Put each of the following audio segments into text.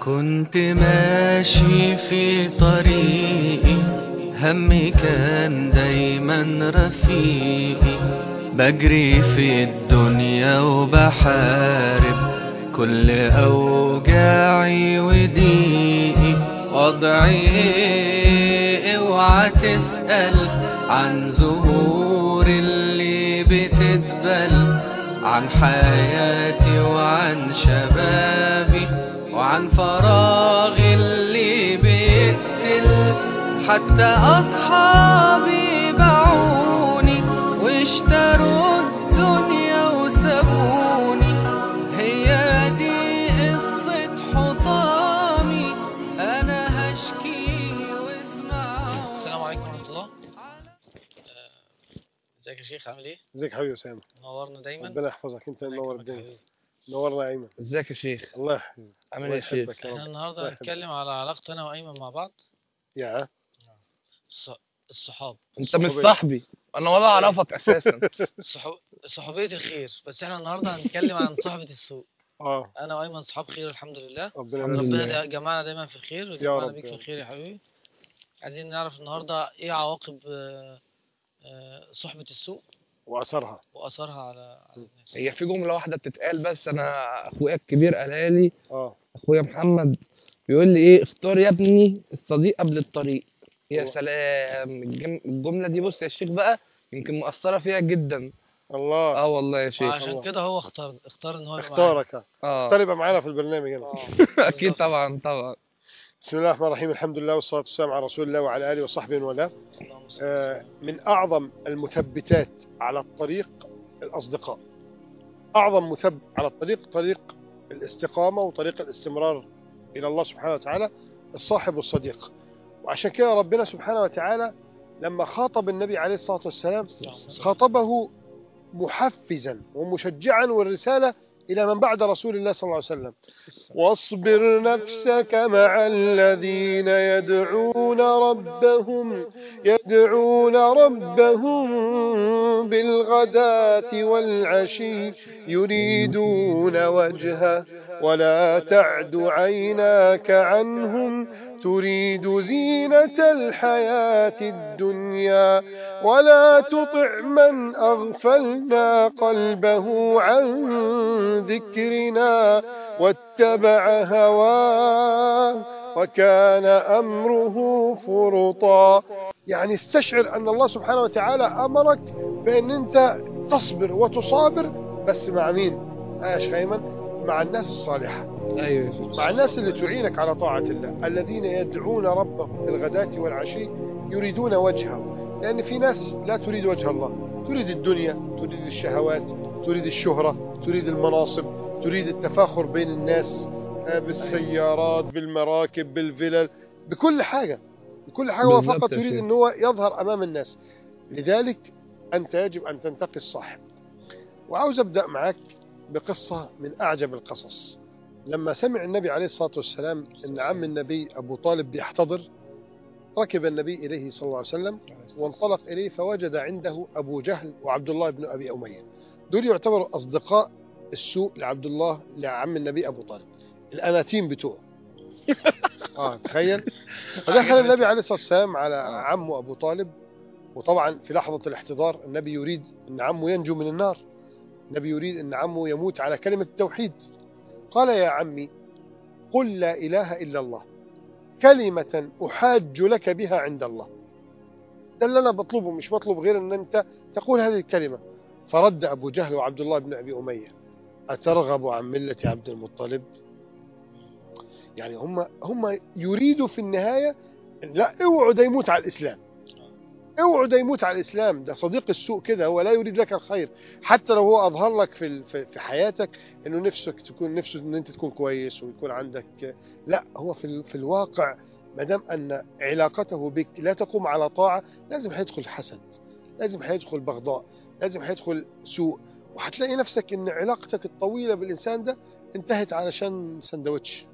كنت ماشي في طريقي همي كان دايما رفيقي بجري في الدنيا وبحارب كل أوجاعي وضيقي وضعي ايه اوعى تسأل عن زهور اللي بتدبل عن حياتي وعن شبابي وعن فراغي اللي بيقتل حتى أصحابي باعوني واشتروا الدنيا وسابوني هي دي قصة حطامي أنا هشكي واسمعوني السلام عليكم ورحمة الله آه، ازيك يا شيخ عامل ايه؟ ازيك يا حبيبي اسامه نورنا دايما ربنا يحفظك انت الله منور يكرمك يا الدنيا حبيبي. نورنا يا ايمن ازيك يا شيخ الله يحفظك عامل الله ايه يا شيخ يحبك يا احنا رب النهارده الله يحفظك. هنتكلم على علاقتي انا وايمن مع بعض يا الص- الصحاب انت مش صحوبية. صاحبي انا ولا اعرفك اساسا الصحو... صحوبية الخير بس احنا النهارده هنتكلم عن صحبة السوء اه انا وايمن صحاب خير الحمد لله ربنا الحمد يبارك لله. ربنا دا- جمعنا دايما في الخير وجمعنا رب بيك يا في رب. الخير يا حبيبي عايزين نعرف النهارده ايه عواقب آه، آه، صحبة السوء واثرها واثرها على على الناس هي في جمله واحده بتتقال بس انا اخويا الكبير قالها لي اه اخويا محمد بيقول لي ايه اختار يا ابني الصديق قبل الطريق يا هو- سلام الجم... الجمله دي بص يا شيخ بقى يمكن مؤثره فيها جدا الله اه والله يا شيخ عشان الله. كده هو اختار اختار ان هو يبقى معانا. اختارك اه اختار يبقى معانا في البرنامج هنا اه اكيد بالظبط. طبعا طبعا بسم الله الرحمن الرحيم الحمد لله والصلاه والسلام على رسول الله وعلى اله وصحبه ومن والاه اللهم صل آه، من اعظم المثبتات على الطريق الاصدقاء اعظم مثبت على الطريق طريق الاستقامه وطريق الاستمرار الى الله سبحانه وتعالى الصاحب والصديق وعشان كده ربنا سبحانه وتعالى لما خاطب النبي عليه الصلاه والسلام اللهم صل. خاطبه محفزا ومشجعا والرسالة إلى من بعد رسول الله صلى الله عليه وسلم واصبر نفسك مع الذين يدعون ربهم يدعون ربهم بالغداة والعشي يريدون وجهه ولا تعد عيناك عنهم تريد زينة الحياة الدنيا ولا تطع من أغفلنا قلبه عن ذكرنا واتبع هواه وكان أمره فرطا يعني استشعر أن الله سبحانه وتعالى أمرك بأن أنت تصبر وتصابر بس مع مين؟ آش خيمن مع الناس الصالحة ايوه يا شيخ مع الناس اللي تعينك على طاعة الله الذين يدعون ربهم بالغداة والعشي يريدون وجهه لأن في ناس لا تريد وجه الله تريد الدنيا تريد الشهوات تريد الشهرة تريد المناصب تريد التفاخر بين الناس آه، بالسيارات بالمراكب بالفلل بكل حاجة بكل حاجة هو بالظبط فقط يا يريد شيخ. أن هو يظهر أمام الناس لذلك أنت يجب أن تنتقي الصاحب وعاوز أبدأ معك بقصة من أعجب القصص لما سمع النبي عليه الصلاة والسلام أن عم النبي أبو طالب بيحتضر ركب النبي إليه صلى الله عليه وسلم وانطلق إليه فوجد عنده أبو جهل وعبد الله بن أبي أمية دول يعتبروا أصدقاء السوء لعبد الله لعم النبي أبو طالب الأناتيم بتوعه آه تخيل فدخل النبي عليه الصلاة والسلام على عمه أبو طالب وطبعا في لحظة الاحتضار النبي يريد أن عمه ينجو من النار النبي يريد أن عمه يموت على كلمة التوحيد قال يا عمي قل لا إله إلا الله كلمة أحاج لك بها عند الله ده اللي أنا بطلبه مش بطلب غير أن أنت تقول هذه الكلمة فرد أبو جهل وعبد الله بن أبي أمية أترغب عن ملة عبد المطلب يعني هم هم يريدوا في النهاية لا اوعوا ده يموت على الإسلام اوعوا ده يموت على الإسلام ده صديق السوء كده هو لا يريد لك الخير حتى لو هو أظهر لك في ال- في في حياتك إنه نفسك تكون نفسه إن أنت تكون كويس ويكون عندك لا هو في ال- في الواقع ما دام أن علاقته بك لا تقوم على طاعة لازم هيدخل حسد لازم هيدخل بغضاء لازم هيدخل سوء وهتلاقي نفسك إن علاقتك الطويلة بالإنسان ده انتهت علشان سندوتش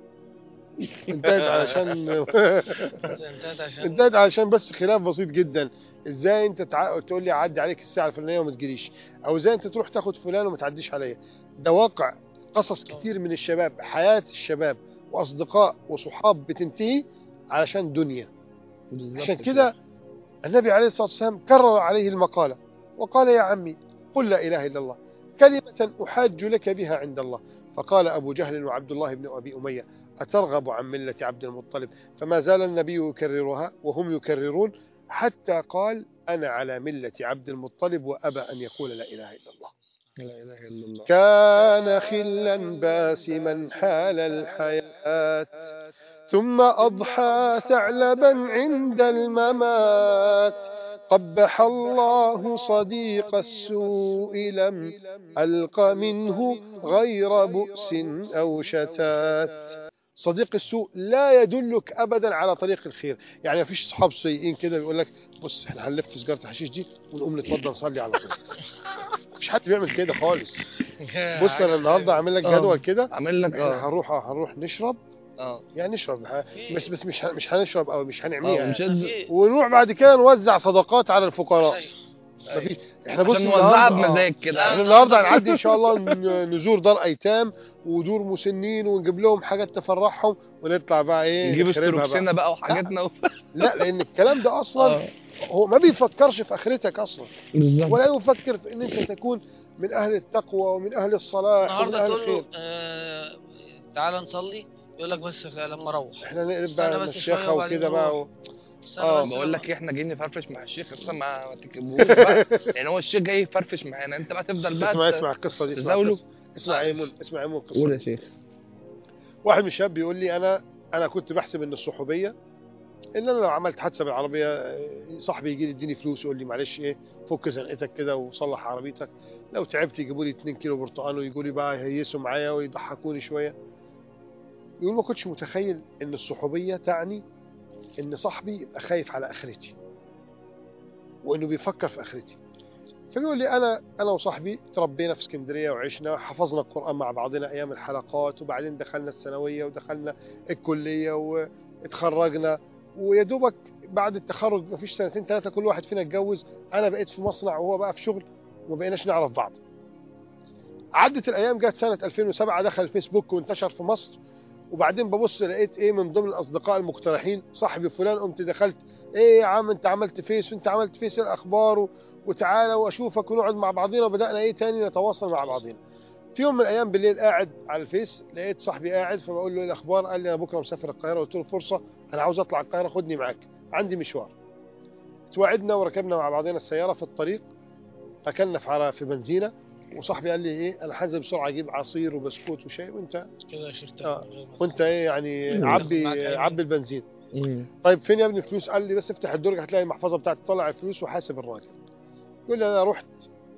انتهت علشان انتهت عشان انتهت علشان بس خلاف بسيط جدا ازاي انت تع... تقول لي عدي عليك الساعه الفلانيه وما تجيليش او ازاي انت تروح تاخد فلان وما تعديش عليا ده واقع قصص كتير من الشباب حياه الشباب واصدقاء وصحاب بتنتهي علشان دنيا بالظبط عشان يا كده النبي عليه الصلاة والسلام كرر عليه المقالة وقال يا عمي قل لا إله إلا الله كلمة أحاج لك بها عند الله فقال أبو جهل وعبد الله بن أبي أمية أترغب عن ملة عبد المطلب فما زال النبي يكررها وهم يكررون حتى قال أنا على ملة عبد المطلب وأبى أن يقول لا إله إلا الله لا اله الا الله كان خلا باسما حال الحياة ثم أضحى ثعلبا عند الممات قبح الله صديق السوء لم ألق منه غير بؤس أو شتات صديق السوء لا يدلك ابدا على طريق الخير يعني ما فيش صحاب سيئين كده بيقول لك بص احنا هنلف سيجاره الحشيش دي ونقوم نتوضى نصلي على طول مفيش حد بيعمل كده خالص بص انا النهارده عامل لك آه. جدول كده عامل لك احنا اه هنروح اه هنروح نشرب اه يعني نشرب ه- بس بس مش ه- مش هنشرب او مش اه هنعميها مش أكيد. ونروح بعد كده نوزع صدقات على الفقراء أيوة. مفيش احنا بص عشان نوزعها النهاردة- آه. بمزاج كده احنا النهارده هنعدي ان شاء الله ن- نزور دار ايتام ودور مسنين ونجيب لهم حاجات تفرحهم ونطلع بقى ايه نجيب نخربها بقى. استروكسنا بقى وحاجاتنا و... لا لان الكلام ده اصلا اه هو ما بيفكرش في اخرتك اصلا بالظبط ولا يفكر في ان انت تكون من اهل التقوى ومن اهل الصلاح ومن النهارده اهل تقول له الخير آه تعالى نصلي يقول لك بس لما اروح احنا نقلب استنى بقى بس المشيخه شوية وبعدين وكده بقى و... استنى آه، بس بقول لما- لك ايه احنا جايين نفرفش مع الشيخ لسه ما ما تكتبوش بقى لان هو الشيخ جاي يفرفش معانا انت بقى تفضل بقى اسمع ت- اسمع القصه دي اسمع تزاوله. القصة. اسمع ايمون اسمع ايمون القصه قول يا دي. شيخ واحد من الشباب بيقول لي انا انا كنت بحسب ان الصحوبيه ان انا لو عملت حادثه بالعربيه آه، صاحبي يجي لي يديني فلوس يقول لي معلش ايه فك زنقتك كده وصلح عربيتك لو تعبت يجيبوا لي 2 كيلو برتقال ويجوا لي بقى يهيسوا معايا ويضحكوني شويه يقول ما كنتش متخيل ان الصحوبيه تعني ان صاحبي يبقى خايف على اخرتي وانه بيفكر في اخرتي فبيقول لي انا انا وصاحبي تربينا في اسكندريه وعشنا حفظنا القران مع بعضنا ايام الحلقات وبعدين دخلنا الثانويه ودخلنا الكليه واتخرجنا ويا دوبك بعد التخرج مفيش سنتين ثلاثه كل واحد فينا اتجوز انا بقيت في مصنع وهو بقى في شغل وما بقيناش نعرف بعض عدت الايام جت سنه 2007 دخل الفيسبوك وانتشر في مصر وبعدين ببص لقيت ايه من ضمن الاصدقاء المقترحين صاحبي فلان قمت دخلت ايه يا عم انت عملت فيس وانت عملت فيس إيه الاخبار و... وتعالى واشوفك ونقعد مع بعضينا وبدانا ايه تاني نتواصل مع بعضينا في يوم من الايام بالليل قاعد على الفيس لقيت صاحبي قاعد فبقول له ايه الاخبار قال لي انا بكره مسافر القاهره قلت له فرصه انا عاوز اطلع القاهره خدني معاك عندي مشوار اتواعدنا وركبنا مع بعضنا السياره في الطريق ركننا في عرا- في بنزينه وصاحبي قال لي ايه انا هنزل بسرعه اجيب عصير وبسكوت وشاي وانت كده يا شيخ آه. من غير ما وانت ايه يعني مم. عبي معاك أي عبي البنزين مم. طيب فين يا ابني الفلوس قال لي بس افتح الدرج هتلاقي المحفظه بتاعتي طلع الفلوس وحاسب الراجل يقول لي انا رحت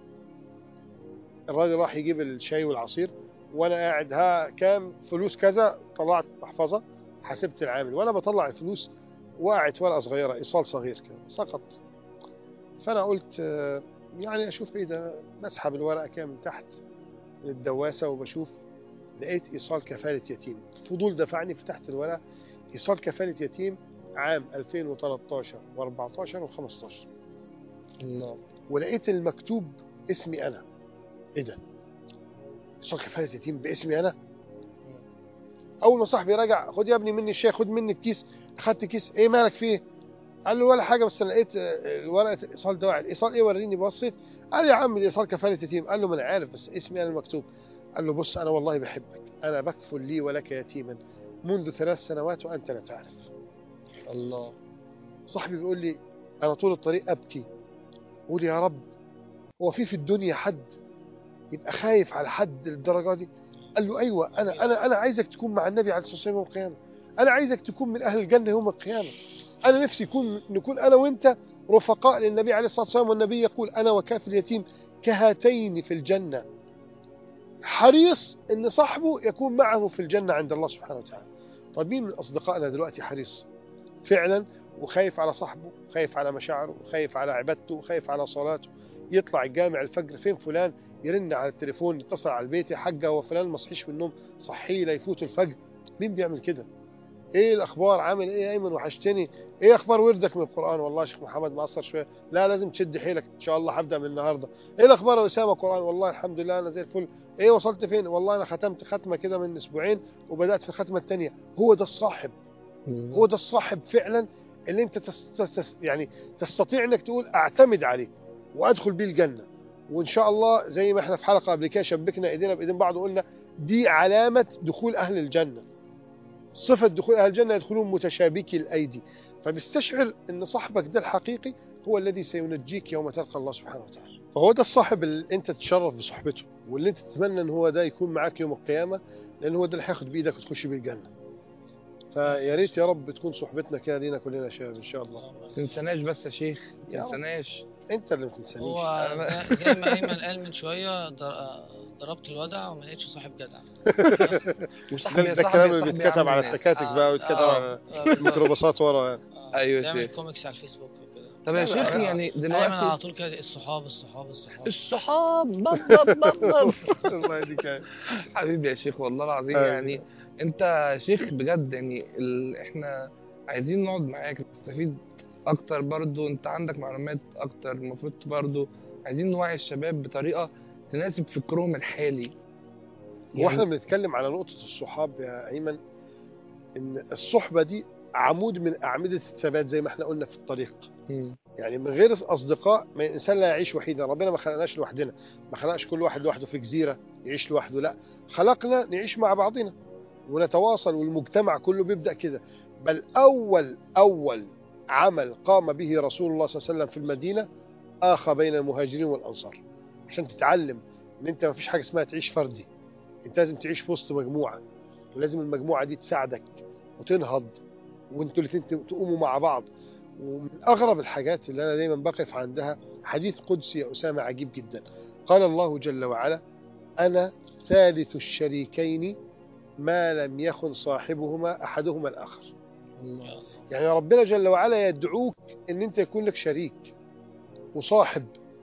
الراجل راح يجيب الشاي والعصير وانا قاعد ها كام فلوس كذا طلعت محفظه حاسبت العامل وانا بطلع الفلوس وقعت ورقه صغيره ايصال صغير كده سقط فانا قلت آه، يعني اشوف ايه ده بسحب الورقه كده من تحت من الدواسه وبشوف لقيت ايصال كفاله يتيم فضول دفعني فتحت الورقه ايصال كفاله يتيم عام 2013 و14 و15 الله ولقيت المكتوب اسمي انا ايه ده ايصال كفاله يتيم باسمي انا اول ما صاحبي رجع خد يا ابني مني الشاي خد مني الكيس اخدت كيس ايه مالك فيه قال له ولا حاجه بس انا لقيت آه، ورقه الايصال ده واحد ايصال ايه وريني بصيت قال يا عم دي ايصال كفاله يتيم قال له ما انا عارف بس اسمي انا المكتوب قال له بص انا والله بحبك انا بكفل لي ولك يتيما منذ ثلاث سنوات وانت لا تعرف الله صاحبي بيقول لي انا طول الطريق ابكي اقول يا رب هو في في الدنيا حد يبقى خايف على حد للدرجه دي قال له ايوه انا انا انا عايزك تكون مع النبي عليه الصلاه والسلام يوم القيامه انا عايزك تكون من اهل الجنه يوم القيامه انا نفسي يكون نكون انا وانت رفقاء للنبي عليه الصلاه والسلام والنبي يقول انا وكافل اليتيم كهاتين في الجنه حريص ان صاحبه يكون معه في الجنه عند الله سبحانه وتعالى طيب مين من اصدقائنا دلوقتي حريص فعلا وخايف على صاحبه خايف على مشاعره خايف على عبادته خايف على صلاته يطلع الجامع الفجر فين فلان يرن على التليفون يتصل على البيت يا حاجه هو فلان ما صحيش من النوم صحيه لا يفوت الفجر مين بيعمل كده ايه الاخبار عامل ايه يا ايمن وحشتني ايه اخبار وردك من القران والله يا شيخ محمد مقصر شويه لا لازم تشد حيلك ان شاء الله هبدا من النهارده ايه الاخبار يا اسامه قران والله الحمد لله انا زي الفل ايه وصلت فين والله انا ختمت ختمه كده من اسبوعين وبدات في الختمه الثانيه هو ده الصاحب هو ده الصاحب فعلا اللي انت تس تس يعني تستطيع انك تقول اعتمد عليه وادخل بيه الجنه وان شاء الله زي ما احنا في حلقه قبل كده شبكنا ايدينا بايدين بعض وقلنا دي علامه دخول اهل الجنه صفه دخول اهل الجنه يدخلون متشابكي الايدي فبيستشعر ان صاحبك ده الحقيقي هو الذي سينجيك يوم تلقى الله سبحانه وتعالى فهو ده الصاحب اللي انت تتشرف بصحبته واللي انت تتمنى ان هو ده يكون معاك يوم القيامه لان هو ده اللي هياخد بايدك وتخش بيه الجنه فيا ريت يا رب تكون صحبتنا كده لينا كلنا يا شباب ان شاء الله ما تنساناش بس يا شيخ ما يا رب. تنساناش انت اللي ما تنسانيش هو أنا- زي- زي ما ايمن قال من شويه در- ضربت الودع وما لقيتش صاحب جدع وصاحبي ده يا ده صاحبي الكلام يا اللي صاحبي بيتكتب يا على عم التكاتك بقى ويتكتب آه، على آه، بالظبط. الميكروباصات ورا يعني. آه، أيوة يا بيعمل شيخ. كوميكس على الفيسبوك وكده طب يا لا، شيخ لا، يعني ايمن على دلوقتي طول كده الصحاب الصحاب الصحاب الصحاب بب بب بب الله يديك يعني. حبيبي يا شيخ والله العظيم أيوة. يعني انت يا شيخ بجد يعني ال... احنا عايزين نقعد معاك نستفيد اكتر برضو انت عندك معلومات اكتر المفروض برضو عايزين نوعي الشباب بطريقه تناسب فكرهم الحالي واحنا بنتكلم على نقطة الصحاب يا أيمن إن الصحبة دي عمود من أعمدة الثبات زي ما احنا قلنا في الطريق مم. يعني من غير أصدقاء ما الإنسان لا يعيش وحيدا ربنا ما خلقناش لوحدنا ما خلقش كل واحد لوحده في جزيرة يعيش لوحده لا خلقنا نعيش مع بعضنا ونتواصل والمجتمع كله بيبدأ كده بل أول أول عمل قام به رسول الله صلى الله عليه وسلم في المدينة آخى بين المهاجرين والأنصار عشان تتعلم إن أنت ما فيش حاجة اسمها تعيش فردي أنت لازم تعيش في وسط مجموعة ولازم المجموعة دي تساعدك وتنهض وانتوا الاثنين تقوموا مع بعض ومن أغرب الحاجات اللي أنا دايما بقف عندها حديث قدسي يا أسامة عجيب جدا قال الله جل وعلا أنا ثالث الشريكين ما لم يخن صاحبهما أحدهما الآخر الله. يعني ربنا جل وعلا يدعوك ان انت يكون لك شريك وصاحب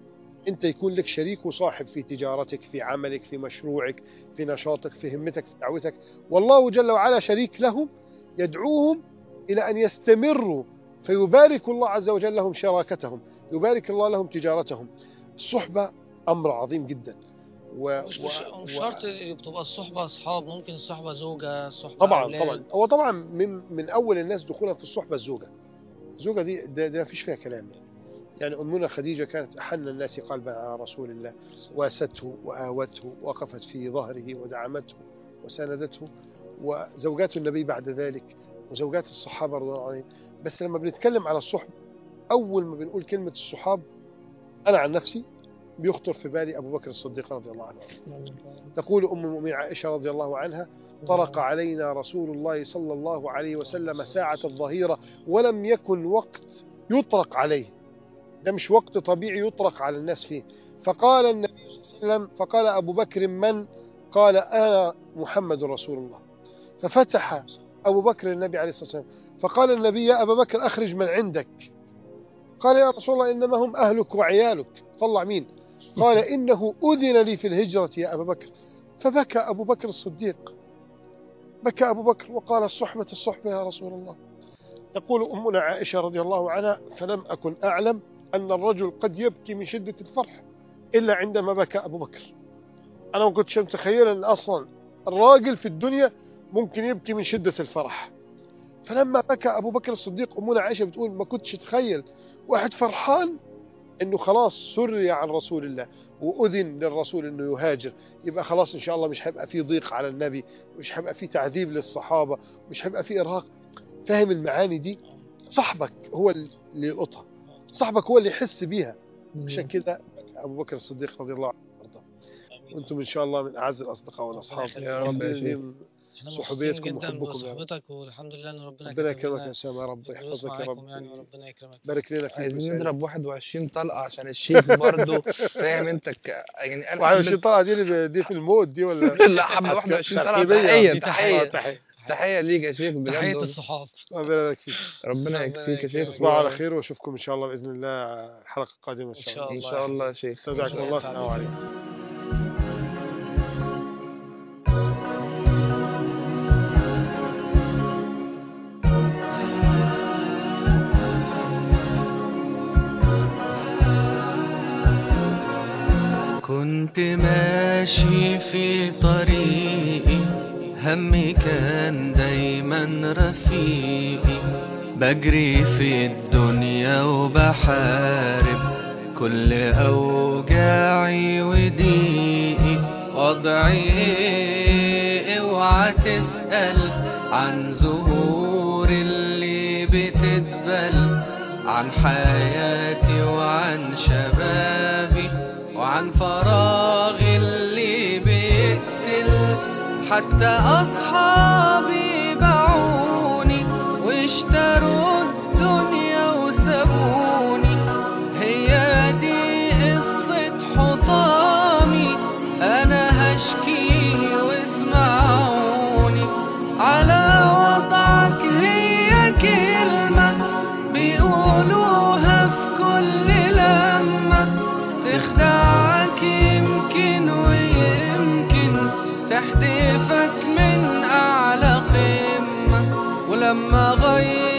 انت يكون لك شريك وصاحب في تجارتك في عملك في مشروعك في نشاطك في همتك في دعوتك والله جل وعلا شريك لهم يدعوهم الى ان يستمروا فيبارك الله عز وجل لهم شراكتهم يبارك الله لهم تجارتهم الصحبة امر عظيم جدا و... مش و- مش مش و- شرط تبقى الصحبة أصحاب ممكن الصحبة زوجة صحبة طبعا أولاد. طبعا هو طبعا من من اول الناس دخولا في الصحبه الزوجه الزوجه دي ده, ده مفيش فيها كلام يعني. يعني امنا خديجه كانت احن الناس قلبا على رسول الله واسته واوته وقفت في ظهره ودعمته وساندته وزوجات النبي بعد ذلك وزوجات الصحابه رضوان الله عليهم بس لما بنتكلم على الصحب اول ما بنقول كلمه الصحاب انا عن نفسي بيخطر في بالي ابو بكر الصديق رضي الله عنه تقول ام المؤمنين عائشه رضي الله عنها طرق علينا رسول الله صلى الله عليه وسلم ساعة الظهيرة ولم يكن وقت يطرق عليه ده مش وقت طبيعي يطرق على الناس فيه فقال النبي صلى الله عليه وسلم فقال أبو بكر من قال أنا محمد رسول الله ففتح أبو بكر النبي عليه الصلاة والسلام فقال النبي يا أبا بكر أخرج من عندك قال يا رسول الله إنما هم أهلك وعيالك طلع مين قال إنه أذن لي في الهجرة يا أبا بكر فبكى أبو بكر الصديق بكى أبو بكر وقال الصحبة الصحبة يا رسول الله تقول أمنا عائشة رضي الله عنها فلم أكن أعلم أن الرجل قد يبكي من شدة الفرح إلا عندما بكى أبو بكر أنا ما كنتش متخيل أن أصلا الراجل في الدنيا ممكن يبكي من شدة الفرح فلما بكى أبو بكر الصديق أمنا عائشة بتقول ما كنتش أتخيل واحد فرحان أنه خلاص سري عن رسول الله وأذن للرسول أنه يهاجر يبقى خلاص إن شاء الله مش هيبقى في ضيق على النبي مش هيبقى في تعذيب للصحابة مش هيبقى في إرهاق فاهم المعاني دي صاحبك هو اللي يلقطها صاحبك هو اللي يحس بيها عشان كده أبو بكر الصديق رضي الله عنه وارضاه وأنتم إن شاء الله من أعز الأصدقاء والأصحاب يا رب يا شيخ. احنا صحوبيتكم مبسوطين جدا وحبكم يا رب. بصحبتك والحمد لله ان ربنا ربنا كتب يكرمك لنا يا أسامة يا رب الدروس يحفظك يا معاكم رب يعني وربنا يكرمك بارك لنا فيك عايزين ويسعدك. نضرب 21 طلقه عشان الشيخ برضه فاهم انت ك... يعني قال وعلى حبة- شي طلعة دي اللي دي في الموت دي ولا لا حبه 21 طلقه ترحيبية. تحيه دي تحيه تحية تحيه ليك يا شيخ بجد تحية والله. الصحاب ربنا يبارك فيك ربنا ربنا يكفيك يا شيخ يكرمك. تصبحوا على خير واشوفكم ان شاء الله باذن الله الحلقه القادمه ان إن شاء شاء الله ان شاء الله يا شيخ استودعكم الله الله تعالى. السلام عليكم ماشي في طريقي همي كان دايما رفيقي بجري في الدنيا وبحارب كل أوجاعي وضيقي وضعي ايه اوعى تسأل عن زهور اللي بتدبل عن حياتي وعن شبابي وعن فراغي اللي بيقتل حتى أصحابي باعوني واشتروا الدنيا وسابوني هي دي قصة حطامي أنا هشكي واسمعوني على وضعك هي كلمة بيقولوها في كل لمة تخدعك يمكن ويمكن تحدفك من أعلى قمة ولما غير